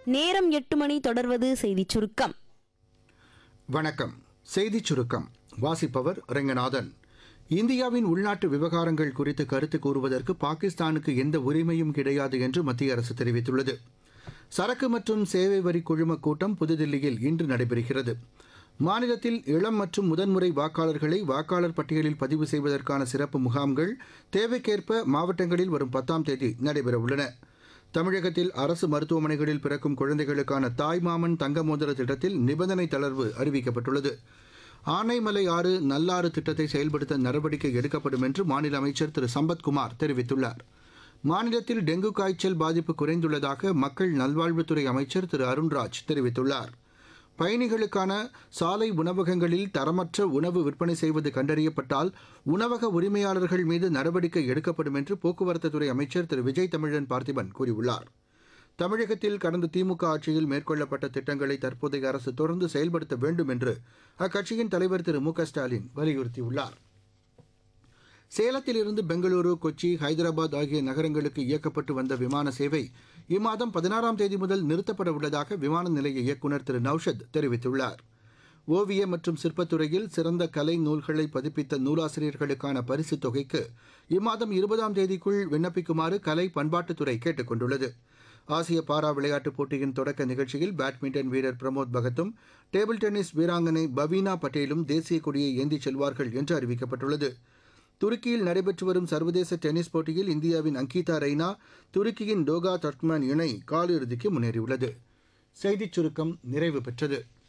நேரம் எட்டு மணி தொடர்வது செய்திச் சுருக்கம் வணக்கம் செய்திச் சுருக்கம் வாசிப்பவர் ரெங்கநாதன் இந்தியாவின் உள்நாட்டு விவகாரங்கள் குறித்து கருத்து கூறுவதற்கு பாகிஸ்தானுக்கு எந்த உரிமையும் கிடையாது என்று மத்திய அரசு தெரிவித்துள்ளது சரக்கு மற்றும் சேவை வரி குழும கூட்டம் புதுதில்லியில் இன்று நடைபெறுகிறது மாநிலத்தில் இளம் மற்றும் முதன்முறை வாக்காளர்களை வாக்காளர் பட்டியலில் பதிவு செய்வதற்கான சிறப்பு முகாம்கள் தேவைக்கேற்ப மாவட்டங்களில் வரும் பத்தாம் தேதி நடைபெறவுள்ளன தமிழகத்தில் அரசு மருத்துவமனைகளில் பிறக்கும் குழந்தைகளுக்கான தாய்மாமன் தங்க மோதிர திட்டத்தில் நிபந்தனை தளர்வு அறிவிக்கப்பட்டுள்ளது ஆனைமலை ஆறு நல்லாறு திட்டத்தை செயல்படுத்த நடவடிக்கை எடுக்கப்படும் என்று மாநில அமைச்சர் திரு சம்பத்குமார் தெரிவித்துள்ளார் மாநிலத்தில் டெங்கு காய்ச்சல் பாதிப்பு குறைந்துள்ளதாக மக்கள் நல்வாழ்வுத்துறை அமைச்சர் திரு அருண்ராஜ் தெரிவித்துள்ளார் பயணிகளுக்கான சாலை உணவகங்களில் தரமற்ற உணவு விற்பனை செய்வது கண்டறியப்பட்டால் உணவக உரிமையாளர்கள் மீது நடவடிக்கை எடுக்கப்படும் என்று போக்குவரத்துத்துறை அமைச்சர் திரு விஜய் தமிழன் பார்த்திபன் கூறியுள்ளார் தமிழகத்தில் கடந்த திமுக ஆட்சியில் மேற்கொள்ளப்பட்ட திட்டங்களை தற்போதைய அரசு தொடர்ந்து செயல்படுத்த வேண்டும் என்று அக்கட்சியின் தலைவர் திரு மு க ஸ்டாலின் வலியுறுத்தியுள்ளார் சேலத்திலிருந்து பெங்களூரு கொச்சி ஹைதராபாத் ஆகிய நகரங்களுக்கு இயக்கப்பட்டு வந்த விமான சேவை இம்மாதம் பதினாறாம் தேதி முதல் நிறுத்தப்பட உள்ளதாக விமான நிலைய இயக்குநர் திரு நௌஷத் தெரிவித்துள்ளார் ஓவிய மற்றும் சிற்பத்துறையில் சிறந்த கலை நூல்களை பதிப்பித்த நூலாசிரியர்களுக்கான பரிசுத் தொகைக்கு இம்மாதம் இருபதாம் தேதிக்குள் விண்ணப்பிக்குமாறு கலை பண்பாட்டுத்துறை கேட்டுக் கொண்டுள்ளது ஆசிய பாரா விளையாட்டுப் போட்டியின் தொடக்க நிகழ்ச்சியில் பேட்மிண்டன் வீரர் பிரமோத் பகத்தும் டேபிள் டென்னிஸ் வீராங்கனை பவீனா பட்டேலும் தேசிய கொடியை ஏந்திச் செல்வார்கள் என்று அறிவிக்கப்பட்டுள்ளது துருக்கியில் நடைபெற்று வரும் சர்வதேச டென்னிஸ் போட்டியில் இந்தியாவின் அங்கிதா ரெய்னா துருக்கியின் டோகா தர்க்மன் இணை காலிறுதிக்கு முன்னேறியுள்ளது செய்திச் சுருக்கம் நிறைவு பெற்றது